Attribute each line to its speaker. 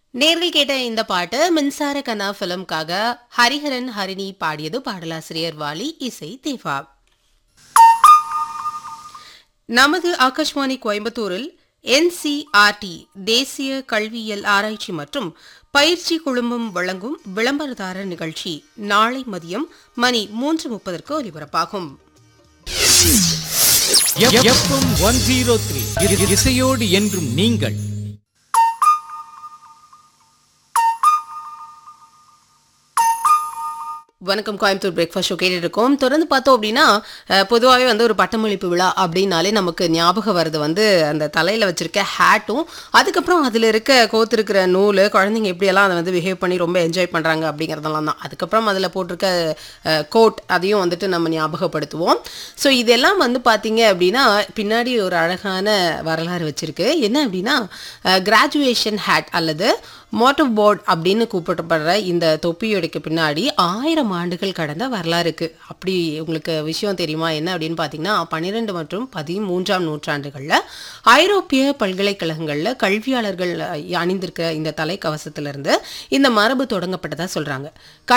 Speaker 1: நேரில் கேட்ட இந்த பாட்டு மின்சார கனா பிலிம்காக ஹரிஹரன் ஹரிணி பாடியது பாடலாசிரியர் வாலி இசை தேவா நமது ஆகாஷ்வாணி கோயம்புத்தூரில் என்சிஆர்டி தேசிய கல்வியியல் ஆராய்ச்சி மற்றும் பயிற்சி குழுமம் வழங்கும் விளம்பரதாரர் நிகழ்ச்சி நாளை மதியம் மணி மூன்று முப்பதற்கு ஒலிபரப்பாகும்
Speaker 2: எஃப்எம் ஒன் ஜீரோ த்ரீ இசையோடு என்றும் நீங்கள்
Speaker 1: வணக்கம் கோயம்புத்தூர் பிரேக்ஃபாஸ்ட் ஷோ கேட்டுட்டு இருக்கோம் தொடர்ந்து பார்த்தோம் அப்படின்னா பொதுவாகவே வந்து ஒரு பட்டமளிப்பு விழா அப்படின்னாலே நமக்கு ஞாபகம் வருது வந்து அந்த தலையில் வச்சிருக்க ஹேட்டும் அதுக்கப்புறம் அதில் இருக்க கோத்திருக்கிற நூல் குழந்தைங்க எப்படியெல்லாம் அதை வந்து பிஹேவ் பண்ணி ரொம்ப என்ஜாய் பண்ணுறாங்க அப்படிங்கிறதெல்லாம் தான் அதுக்கப்புறம் அதில் போட்டிருக்க கோட் அதையும் வந்துட்டு நம்ம ஞாபகப்படுத்துவோம் ஸோ இதெல்லாம் வந்து பார்த்தீங்க அப்படின்னா பின்னாடி ஒரு அழகான வரலாறு வச்சிருக்கு என்ன அப்படின்னா கிராஜுவேஷன் ஹேட் அல்லது மோட்டர் போர்ட் அப்படின்னு கூப்பிடப்படுற இந்த தொப்பியோடைக்கு பின்னாடி ஆயிரம் ஆண்டுகள் கடந்த வரலாறு இருக்கு அப்படி உங்களுக்கு விஷயம் தெரியுமா என்ன அப்படின்னு பார்த்தீங்கன்னா பன்னிரெண்டு மற்றும் பதிமூன்றாம் நூற்றாண்டுகளில் ஐரோப்பிய பல்கலைக்கழகங்களில் கல்வியாளர்கள் அணிந்திருக்கிற இந்த தலைக்கவசத்திலிருந்து இந்த மரபு தொடங்கப்பட்டதா சொல்றாங்க